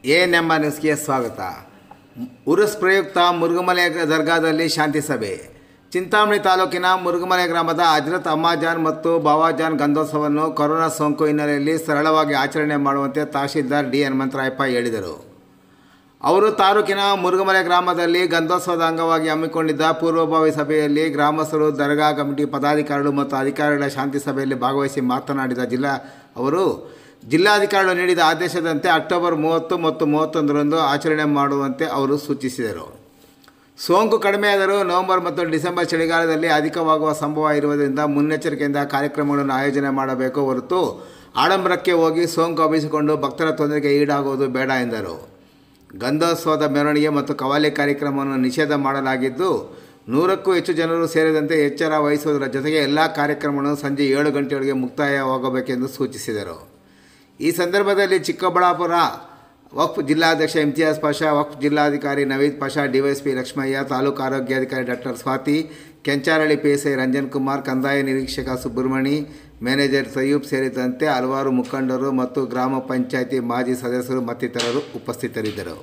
A ನಮ್ಮ ನ್ಯೂಸ್ಗೆ ಸ್ವಾಗತ ಉರುಸ್ ಪ್ರಯುಕ್ತ ಮುರುಗಮಲೆ ದರ್ಗಾದಲ್ಲಿ ಶಾಂತಿ ಸಭೆ ಚಿಂತಾಮಣಿ ತಾಲೂಕಿನ ಮುರುಗಮಲೆ ಗ್ರಾಮದ ಹಜ್ರತ್ ಅಮ್ಮಾಜಾನ್ ಮತ್ತು ಬಾವಾಜಾನ್ ಗಂಧೋತ್ಸವವನ್ನು ಕೊರೋನಾ ಸೋಂಕು ಹಿನ್ನೆಲೆಯಲ್ಲಿ ಸರಳವಾಗಿ ಆಚರಣೆ ಮಾಡುವಂತೆ ತಹಶೀಲ್ದಾರ್ ಡಿ ಹನುಮಂತರಾಯಪ್ಪ ಹೇಳಿದರು ಅವರು ತಾಲೂಕಿನ ಮುರುಗಮಲೆ ಗ್ರಾಮದಲ್ಲಿ ಗಂಧೋತ್ಸವದ ಅಂಗವಾಗಿ ಹಮ್ಮಿಕೊಂಡಿದ್ದ ಪೂರ್ವಭಾವಿ ಸಭೆಯಲ್ಲಿ ಗ್ರಾಮಸ್ಥರು ದರ್ಗಾ ಕಮಿಟಿ ಪದಾಧಿಕಾರಿಗಳು ಮತ್ತು ಅಧಿಕಾರಿಗಳ ಶಾಂತಿ ಸಭೆಯಲ್ಲಿ ಭಾಗವಹಿಸಿ ಮಾತನಾಡಿದ ಜಿಲ್ಲಾ ಅವರು ಜಿಲ್ಲಾಧಿಕಾರಿಗಳು ನೀಡಿದ ಆದೇಶದಂತೆ ಅಕ್ಟೋಬರ್ ಮೂವತ್ತು ಮತ್ತು ಮೂವತ್ತೊಂದರಂದು ಆಚರಣೆ ಮಾಡುವಂತೆ ಅವರು ಸೂಚಿಸಿದರು ಸೋಂಕು ಕಡಿಮೆಯಾದರೂ ನವೆಂಬರ್ ಮತ್ತು ಡಿಸೆಂಬರ್ ಚಳಿಗಾಲದಲ್ಲಿ ಅಧಿಕವಾಗುವ ಸಂಭವ ಇರುವುದರಿಂದ ಮುನ್ನೆಚ್ಚರಿಕೆಯಿಂದ ಕಾರ್ಯಕ್ರಮಗಳನ್ನು ಆಯೋಜನೆ ಮಾಡಬೇಕು ಹೊರತು ಆಡಂಬರಕ್ಕೆ ಹೋಗಿ ಸೋಂಕು ಹಬ್ಬಿಸಿಕೊಂಡು ಭಕ್ತರ ತೊಂದರೆಗೆ ಈಡಾಗುವುದು ಬೇಡ ಎಂದರು ಗಂಧೋತ್ಸವದ ಮೆರವಣಿಗೆ ಮತ್ತು ಕವಾಲಿ ಕಾರ್ಯಕ್ರಮವನ್ನು ನಿಷೇಧ ಮಾಡಲಾಗಿದ್ದು ನೂರಕ್ಕೂ ಹೆಚ್ಚು ಜನರು ಸೇರಿದಂತೆ ಎಚ್ಚರ ವಹಿಸುವುದರ ಜೊತೆಗೆ ಎಲ್ಲ ಕಾರ್ಯಕ್ರಮಗಳನ್ನು ಸಂಜೆ ಏಳು ಗಂಟೆಯೊಳಗೆ ಮುಕ್ತಾಯವಾಗಬೇಕೆಂದು ಸೂಚಿಸಿದರು ಈ ಸಂದರ್ಭದಲ್ಲಿ ಚಿಕ್ಕಬಳ್ಳಾಪುರ ವಕ್ಫ್ ಜಿಲ್ಲಾಧ್ಯಕ್ಷ ಇಮ್ತಿಯಾಜ್ ಪಾಷಾ ವಕ್ಫ್ ಜಿಲ್ಲಾಧಿಕಾರಿ ನವೀದ್ ಪಾಷಾ ಡಿವೈಎಸ್ಪಿ ಲಕ್ಷ್ಮಯ್ಯ ತಾಲೂಕು ಆರೋಗ್ಯಾಧಿಕಾರಿ ಡಾಕ್ಟರ್ ಸ್ವಾತಿ ಕೆಂಚಾರಳ್ಳಿ ಪಿಎಸ್ಐ ರಂಜನ್ ಕುಮಾರ್ ಕಂದಾಯ ನಿರೀಕ್ಷಕ ಸುಬ್ರಹ್ಮಣಿ ಮ್ಯಾನೇಜರ್ ಸಯೂಬ್ ಸೇರಿದಂತೆ ಹಲವಾರು ಮುಖಂಡರು ಮತ್ತು ಗ್ರಾಮ ಪಂಚಾಯಿತಿ ಮಾಜಿ ಸದಸ್ಯರು ಮತ್ತಿತರರು ಉಪಸ್ಥಿತರಿದ್ದರು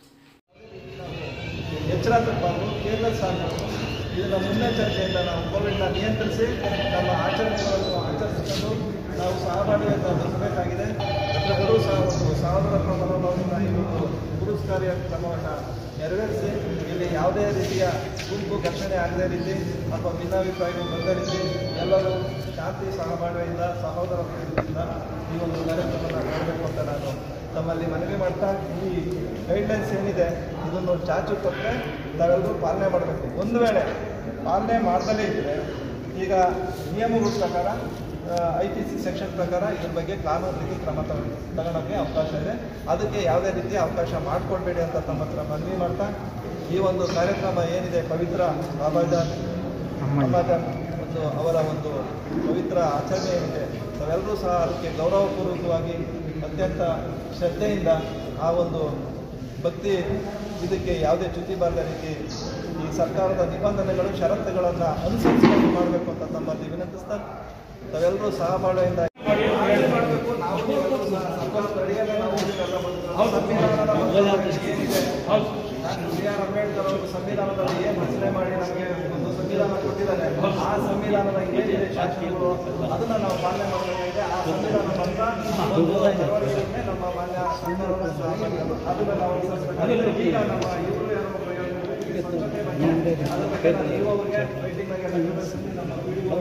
ಎಚ್ಚರ ತಪ್ಪಬಾರ್ದು ಕೇರ್ಲೆಸ್ ಆಗಬಾರ್ದು ಇದನ್ನು ಮುನ್ನೆಚ್ಚರಿಕೆಯಿಂದ ನಾವು ಕೋವಿಡ್ನ ನಿಯಂತ್ರಿಸಿ ನಮ್ಮ ಆಚರಣೆಗಳನ್ನು ಆಚರಿಸಿಕೊಂಡು ನಾವು ಸಹಬಾಳ್ವೆಯಿಂದ ಬದುಕಬೇಕಾಗಿದೆ ಪ್ರತಿಯೊಬ್ಬರೂ ಸಹ ಒಂದು ಸಹೋದರತ್ವ ಮನೋಭಾವದಿಂದ ಈ ಒಂದು ಗುರುಸ್ ಕಾರ್ಯಕ್ರಮವನ್ನು ನೆರವೇರಿಸಿ ಇಲ್ಲಿ ಯಾವುದೇ ರೀತಿಯ ಗುಂಪು ಘರ್ಷಣೆ ಆಗದೇ ರೀತಿ ಅಥವಾ ಭಿನ್ನಾಭಿಪ್ರಾಯಗಳು ಬಂದ ರೀತಿ ಎಲ್ಲರೂ ಶಾಂತಿ ಸಹಬಾಳ್ವೆಯಿಂದ ಸಹೋದರತ್ವದಿಂದ ಈ ಒಂದು ಕಾರ್ಯಕ್ರಮವನ್ನು ಮಾಡಬೇಕು ಅಂತ ನಾನು ತಮ್ಮಲ್ಲಿ ಮನವಿ ಮಾಡ್ತಾ ಈ ಗೈಡ್ಲೈನ್ಸ್ ಏನಿದೆ ಇದನ್ನು ಚಾಚು ಕೊಟ್ಟರೆ ತಾವೆಲ್ಲರೂ ಪಾಲನೆ ಮಾಡಬೇಕು ಒಂದು ವೇಳೆ ಪಾಲನೆ ಮಾಡ್ದಲೇ ಇದ್ದರೆ ಈಗ ನಿಯಮಗಳ ಪ್ರಕಾರ ಐ ಪಿ ಸಿ ಸೆಕ್ಷನ್ ಪ್ರಕಾರ ಇದ್ರ ಬಗ್ಗೆ ಕಾನೂನು ರೀತಿ ಕ್ರಮ ತಗೊಂಡು ತಗೊಳಕ್ಕೆ ಅವಕಾಶ ಇದೆ ಅದಕ್ಕೆ ಯಾವುದೇ ರೀತಿಯ ಅವಕಾಶ ಮಾಡಿಕೊಡ್ಬೇಡಿ ಅಂತ ತಮ್ಮ ಹತ್ರ ಮನವಿ ಮಾಡ್ತಾ ಈ ಒಂದು ಕಾರ್ಯಕ್ರಮ ಏನಿದೆ ಪವಿತ್ರ ಬಾಬಾಜಾನ್ ಅಮ್ಮಾಜಾನ್ ಒಂದು ಅವರ ಒಂದು ಪವಿತ್ರ ಆಚರಣೆ ಏನಿದೆ ತಾವೆಲ್ಲರೂ ಸಹ ಅದಕ್ಕೆ ಗೌರವಪೂರ್ವಕವಾಗಿ ಅತ್ಯಂತ ಶ್ರದ್ಧೆಯಿಂದ ಆ ಒಂದು ಭಕ್ತಿ ಇದಕ್ಕೆ ಯಾವುದೇ ಚ್ಯುತಿ ಬಾರದ ರೀತಿ ಈ ಸರ್ಕಾರದ ನಿಬಂಧನೆಗಳು ಷರತ್ತುಗಳನ್ನು ಅನುಸರಿಸಿಕೊಂಡು ಮಾಡಬೇಕು ಅಂತ ತಮ್ಮಲ್ಲಿ ವಿನಂತಿಸ್ತಾ ತಾವೆಲ್ಲರೂ ಸಹಬಾಳ್ವೆಯಿಂದ ಮಾಡಬೇಕು ನಾವು ನೀವೆಲ್ಲರೂ ಸಹ ಸಂಕಲ್ಪ ಅಡಿಯಲ್ಲೇ ನಾವು ಇದೆಲ್ಲ ಮಾಡ್ತೀವಿ. ಸಂವಿಧಾನದ ಒಂದು ಏನಿದೆ ಡಾಕ್ಟರ್ ಬಿ ಆರ್ ಅಂಬೇಡ್ಕರ್ ಅವರು ಸಂವಿಧಾನದಲ್ಲಿ ಏನು ರಚನೆ ಮಾಡಿ ನಮಗೆ ಒಂದು ಸಂವಿಧಾನ ಕೊಟ್ಟಿದ್ದಾರೆ ಆ ಸಂವಿಧಾನದ ಏನಿದೆ ಶಾಸನಗಳು ಅದನ್ನ ನಾವು ಪಾಲನೆ ಮಾಡಬೇಕಾಗಿದೆ ಆ ಸಂವಿಧಾನ ಬಂದ ಒಂದು ಚಳವಳಿಯನ್ನೇ ನಮ್ಮ ಮಾನ್ಯ ಸಂವಿಧಾನದ ಸಹಪಾಠಿಗಳು ಅದನ್ನ ನಾವು ಅನುಸರಿಸಬೇಕಾಗಿದೆ ಈಗ ನಮ್ಮ ಇವರು ಯಾರೋ ಪ್ರಯೋಜನ ಈ ಸ್ವಚ್ಛತೆ ಬಗ್ಗೆ ಅದ್ರ ಬಗ್ಗೆ ನಾನು ಇರುವವರಿಗೆ ಮೀಟಿಂಗ್ ಬಗ್ಗೆ ನಿರ್ವಹಿಸಿ ನಮ್ಮ PDO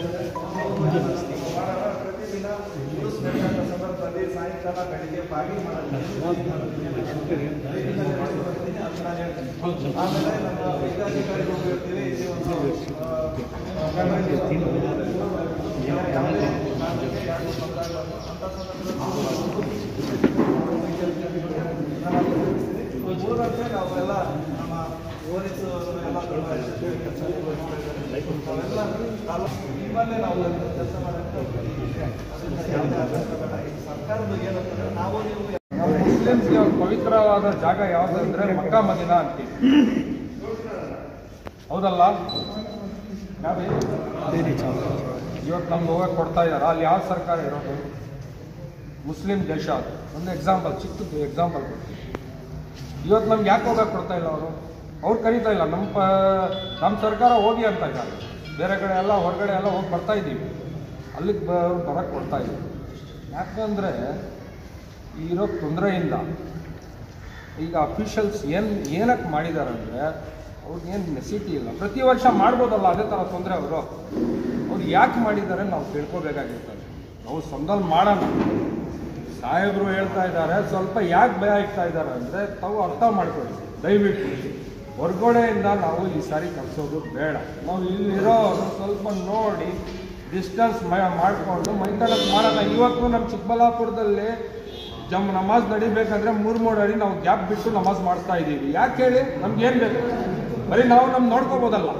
ಮಾಡೋಣ. ಪ್ರತಿದಿನ ಉಳಿಸ್ಬೇಕಾದ ಸಂದರ್ಭದಲ್ಲಿ ಸಾಯಂಕಾಲ ಬೆಳಿಗ್ಗೆ ಬಾಗಿ ಆಮೇಲೆ ನಮ್ಮ ವೈದ್ಯಾಧಿಕಾರಿಗಳು ಹೇಳ್ತೀವಿ ಇಲ್ಲಿ ಒಂದು ಆ, ಯಾವುದೇ ಕಾರಣಕ್ಕೆ ಯಾರಿಗೂ ತೊಂದರೆ ಆಗಬಾರ್ದು. ಅಂಥ ಸಂದರ್ಭದಲ್ಲಿ ಊರಂತೆ ನಾವೆಲ್ಲ ನಮ್ಮ ಪೊಲೀಸ್ ಎಲ್ಲ ತುಂಬ ಯಶಸ್ವಿ ಕೆಲಸ ನಾವೆಲ್ಲ ತಾಲೂಕು ನಿಮ್ಮಲ್ಲೇ ನಾವು ಕೆಲಸ ಮಾಡೋಕ್ಕೆ ಅದರಿಂದ ಯಾವುದೇ ಆತಂಕ ಬೇಡ. ಈ ಸರ್ಕಾರದ ಏನಂತಂದ್ರೆ ನಾವು ನೀವು ನಾವು ಮುಸ್ಲಿಮ್ಸ್ಗೆ ಒಂದು ಪವಿತ್ರವಾದ ಜಾಗ ಯಾವುದು ಅಂದರೆ ಮಕ್ಕಾ ಮದಿನಾ ಅಂತೀವಿ ಹೌದಲ್ಲ ಯಾವ್ದು? ಇವತ್ತು ನಮ್ಗೆ ಹೋಗಕ್ಕೆ ಕೊಡ್ತಾ ಇದ್ದಾರೆ ಅಲ್ಲಿ ಯಾವ ಸರ್ಕಾರ ಇರೋದು ಮುಸ್ಲಿಂ ದೇಶ ಅದು ಒಂದು ಎಕ್ಸಾಂಪಲ್ ಚಿಕ್ಕದು ಎಕ್ಸಾಂಪಲ್ ಕೊಡ್ತೀನಿ ಇವತ್ತು ನಮ್ಗೆ ಯಾಕೆ ಹೋಗಕ್ಕೆ ಕೊಡ್ತಾ ಇಲ್ಲ ಅವರು ಅವ್ರು ಕರೀತಾ ಇಲ್ಲ ನಮ್ಮ ಪ ನಮ್ಮ ಸರ್ಕಾರ ಹೋಗಿ ಅಂತ ಇದ್ದಾರೆ ಬೇರೆ ಕಡೆ ಎಲ್ಲ ಹೊರಗಡೆ ಎಲ್ಲ ಹೋಗಿ ಬರ್ತಾ ಇದ್ದೀವಿ ಅಲ್ಲಿಗೆ ಬ ಬರೋಕ್ಕೆ ಕೊಡ್ತಾ ಇದ್ದೀವಿ ಯಾಕಂದರೆ ಇರೋ ತೊಂದರೆಯಿಂದ ಈಗ ಅಫಿಷಿಯಲ್ಸ್ ಏನು ಏನಕ್ಕೆ ಮಾಡಿದ್ದಾರೆ ಅಂದರೆ ಅವ್ರಿಗೇನು ನೆಸಿಟಿ ಇಲ್ಲ ಪ್ರತಿ ವರ್ಷ ಮಾಡ್ಬೋದಲ್ಲ ಅದೇ ಥರ ತೊಂದರೆ ಅವರು ಅವ್ರು ಯಾಕೆ ಮಾಡಿದ್ದಾರೆ ನಾವು ತಿಳ್ಕೊಬೇಕಾಗಿರ್ತದೆ ನಾವು ಸ್ವಂತದಲ್ಲಿ ಮಾಡೋಣ ಸಾಹೇಬರು ಹೇಳ್ತಾ ಇದ್ದಾರೆ ಸ್ವಲ್ಪ ಯಾಕೆ ಭಯ ಇಡ್ತಾ ಇದ್ದಾರೆ ಅಂದರೆ ತಾವು ಅರ್ಥ ಮಾಡ್ಕೊಳ್ಳಿ ದಯವಿಟ್ಟು ಹೊರಗಡೆಯಿಂದ ನಾವು ಈ ಸಾರಿ ಕಳಿಸೋದು ಬೇಡ ನಾವು ಇಲ್ಲಿರೋ ಸ್ವಲ್ಪ ನೋಡಿ ಡಿಸ್ಟೆನ್ಸ್ ಮಾಡಿಕೊಂಡು ಮೈತಾಡಕ್ಕೆ ಮಾಡೋಣ ಇವತ್ತು ನಮ್ಮ ಚಿಕ್ಕಬಳ್ಳಾಪುರದಲ್ಲಿ ಜಮ್ ನಮಾಜ್ ನಡಿಬೇಕಂದ್ರೆ ಮೂರು ಮೂರು ಅಡಿ ನಾವು ಗ್ಯಾಪ್ ಬಿಟ್ಟು ನಮಾಜ್ ಮಾಡ್ತಾ ಇದ್ದೀವಿ ಯಾಕೆ ಹೇಳಿ ನಮ್ಗೆ ಏನು ಬೇಕು ಬರೀ ನಾವು ನಮ್ ನೋಡ್ಕೋಬೋದಲ್ಲ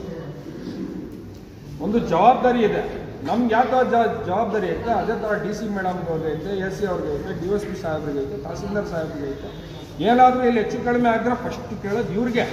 ಒಂದು ಜವಾಬ್ದಾರಿ ಇದೆ ನಮ್ಗೆ ಯಾವ ಥರ ಜ- ಜವಾಬ್ದಾರಿ ಐತೆ ಅದೇ ಥರ ಡಿ ಸಿ ಮೇಡಮ್ಗೆ ಅವ್ರಿಗೆ ಐತೆ ಎಸ್ ಸಿ ಅವ್ರಿಗೆ ಐತೆ ಡಿ ಎಸ್ ಪಿ ಸಾಹೇಬ್ರಿಗೆ ಐತೆ ತಹಸೀಲ್ದಾರ್ ಸಾಹೇಬ್ರಿಗೆ ಐತೆ ಏನಾದರೂ ಇಲ್ಲಿ ಹೆಚ್ಚು ಕಡಿಮೆ ಆಗಿದ್ರೆ ಫಸ್ಟ್ ಕೇಳೋದು ಇವ್ರಿಗೆ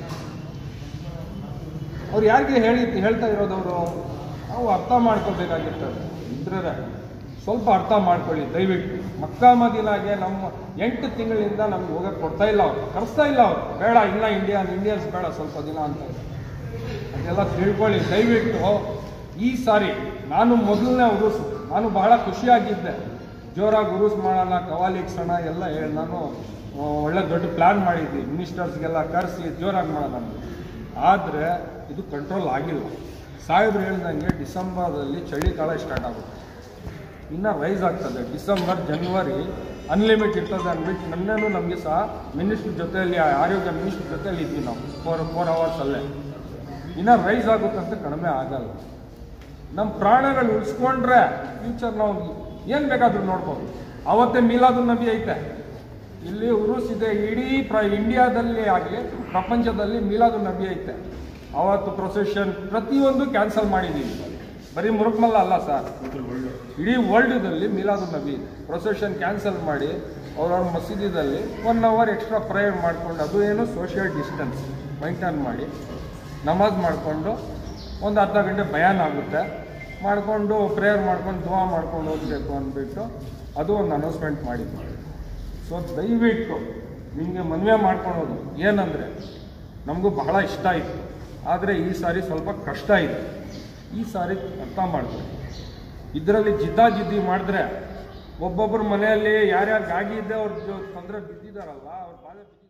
ಅವ್ರು ಯಾರಿಗೆ ಹೇಳಿ ಹೇಳ್ತಾ ಇರೋದವರು ನಾವು ಅರ್ಥ ಮಾಡ್ಕೋಬೇಕಾಗಿರ್ತದೆ ಇದ್ರೆ ಸ್ವಲ್ಪ ಅರ್ಥ ಮಾಡ್ಕೊಳ್ಳಿ ದಯವಿಟ್ಟು ಮಕ್ಕಾ ಮದೀನಾಗೆ ನಮ್ಮ ಎಂಟು ತಿಂಗಳಿಂದ ನಮ್ಗೆ ಹೋಗಕ್ಕೆ ಕೊಡ್ತಾ ಇಲ್ಲ ಅವ್ರು ಕರೆಸ್ತಾ ಇಲ್ಲ ಅವ್ರು ಬೇಡ ಇನ್ನ ಇಂಡಿಯನ್ ಇಂಡಿಯನ್ಸ್ ಬೇಡ ಸ್ವಲ್ಪ ದಿನ ಅಂತ ಅದೆಲ್ಲ ತಿಳ್ಕೊಳ್ಳಿ ದಯವಿಟ್ಟು ಈ ಸಾರಿ ನಾನು ಮೊದಲನೇ ಉರುಸ್ ನಾನು ಬಹಳ ಖುಷಿಯಾಗಿದ್ದೆ ಜೋರಾಗಿ ಉರುಸ್ ಮಾಡೋಣ ಕವಾಲಿಕ್ಸೋಣ ಎಲ್ಲ ಹೇಳಿ ನಾನು ಆ, ಒಳ್ಳೆ ದೊಡ್ಡ ಪ್ಲ್ಯಾನ್ ಮಾಡಿದ್ವಿ ಮಿನಿಸ್ಟರ್ಸ್ಗೆಲ್ಲ ಕರೆಸಿ ಜೋರಾಗಿ ಮಾಡೋಣ ಅಂತ. ಆದರೆ ಇದು ಕಂಟ್ರೋಲ್ ಆಗಿಲ್ಲ ಸಾಹೇಬ್ರು ಹೇಳ್ದಂಗೆ ಡಿಸೆಂಬರ್ದಲ್ಲಿ ಚಳಿಗಾಲ ಸ್ಟಾರ್ಟ್ ಆಗುತ್ತೆ ಇನ್ನು ರೈಸ್ ಆಗ್ತದೆ ಡಿಸೆಂಬರ್ ಜನವರಿ ಅನ್ಲಿಮಿಟ್ ಇರ್ತದೆ ಅಂದ್ಬಿಟ್ಟು ನನ್ನೇನು ನಮಗೆ ಸಹ ಮಿನಿಸ್ಟ್ರ್ ಜೊತೆಯಲ್ಲಿ ಆರೋಗ್ಯ ಮಿನಿಸ್ಟ್ರ್ ಜೊತೆಯಲ್ಲಿ ಇದ್ವಿ ನಾವು ಫೋರ್ ಫೋರ್ ಅವರ್ಸಲ್ಲೇ ಇನ್ನು ರೈಸ್ ಆಗುತ್ತಂತ ಕಡಿಮೆ ಆಗಲ್ಲ ನಮ್ಮ ಪ್ರಾಣಗಳು ಉಳಿಸ್ಕೊಂಡ್ರೆ ಫ್ಯೂಚರ್ ನಾವು ಏನು ಬೇಕಾದರೂ ನೋಡ್ಬೋದು ಅವತ್ತೇ ಮೀಲಾದು ನಬಿ ಐತೆ ಇಲ್ಲಿ ಉರುಸ್ ಇದೆ ಇಡೀ ಪ್ರ ಇಂಡಿಯಾದಲ್ಲಿ ಆಗಲಿ ಪ್ರಪಂಚದಲ್ಲಿ ಮೀಲಾದು ನಬಿ ಐತೆ ಅವತ್ತು ಪ್ರೊಸೆಷನ್ ಪ್ರತಿಯೊಂದು ಕ್ಯಾನ್ಸಲ್ ಮಾಡಿದ್ದೀವಿ ಬರೀ ಮುರುಕ್ಮಲ್ಲ ಅಲ್ಲ ಸರ್ ಇಡೀ ವರ್ಲ್ಡ್ದಲ್ಲಿ ಮೀಲಾದು ನಬಿ ಪ್ರೊಸೆಷನ್ ಕ್ಯಾನ್ಸಲ್ ಮಾಡಿ ಅವ್ರವ್ರ ಮಸೀದಿದಲ್ಲಿ ಒನ್ ಅವರ್ ಎಕ್ಸ್ಟ್ರಾ ಪ್ರೇಯರ್ ಮಾಡಿಕೊಂಡು ಅದು ಏನು ಸೋಷಿಯಲ್ ಡಿಸ್ಟೆನ್ಸ್ ಮೈಂಟೈನ್ ಮಾಡಿ ನಮಾಜ್ ಮಾಡಿಕೊಂಡು ಒಂದು ಅರ್ಧ ಗಂಟೆ ಭಯಾನ್ ಆಗುತ್ತೆ ಮಾಡಿಕೊಂಡು ಪ್ರೇಯರ್ ಮಾಡ್ಕೊಂಡು ದುವಾ ಮಾಡ್ಕೊಂಡು ಹೋಗಬೇಕು ಅಂದ್ಬಿಟ್ಟು ಅದು ಒಂದು ಅನೌನ್ಸ್ಮೆಂಟ್ ಮಾಡಿದ್ವಿ ಸೊ ದಯವಿಟ್ಟು ನಿಮಗೆ ಮನವಿ ಮಾಡ್ಕೊಳೋದು ಏನಂದರೆ ನಮಗೂ ಬಹಳ ಇಷ್ಟ ಇತ್ತು ಆದರೆ ಈ ಸಾರಿ ಸ್ವಲ್ಪ ಕಷ್ಟ ಇದೆ ಈ ಸಾರಿ ಅರ್ಥ ಮಾಡ್ಕೊಳ್ಳಿ ಇದರಲ್ಲಿ ಜಿದ್ದಾಜಿದ್ದಿ ಮಾಡಿದ್ರೆ ಒಬ್ಬೊಬ್ಬರ ಮನೆಯಲ್ಲಿ ಯಾರ್ಯಾರು ಗಾಡಿ ಇದೆ ಅವ್ರ ತೊಂದರೆ ಬಿದ್ದಿದ್ದಾರಲ್ಲ ಅವ್ರ ಬಾಧೆ ಬಿದ್ದಿದ್ದಾರೆ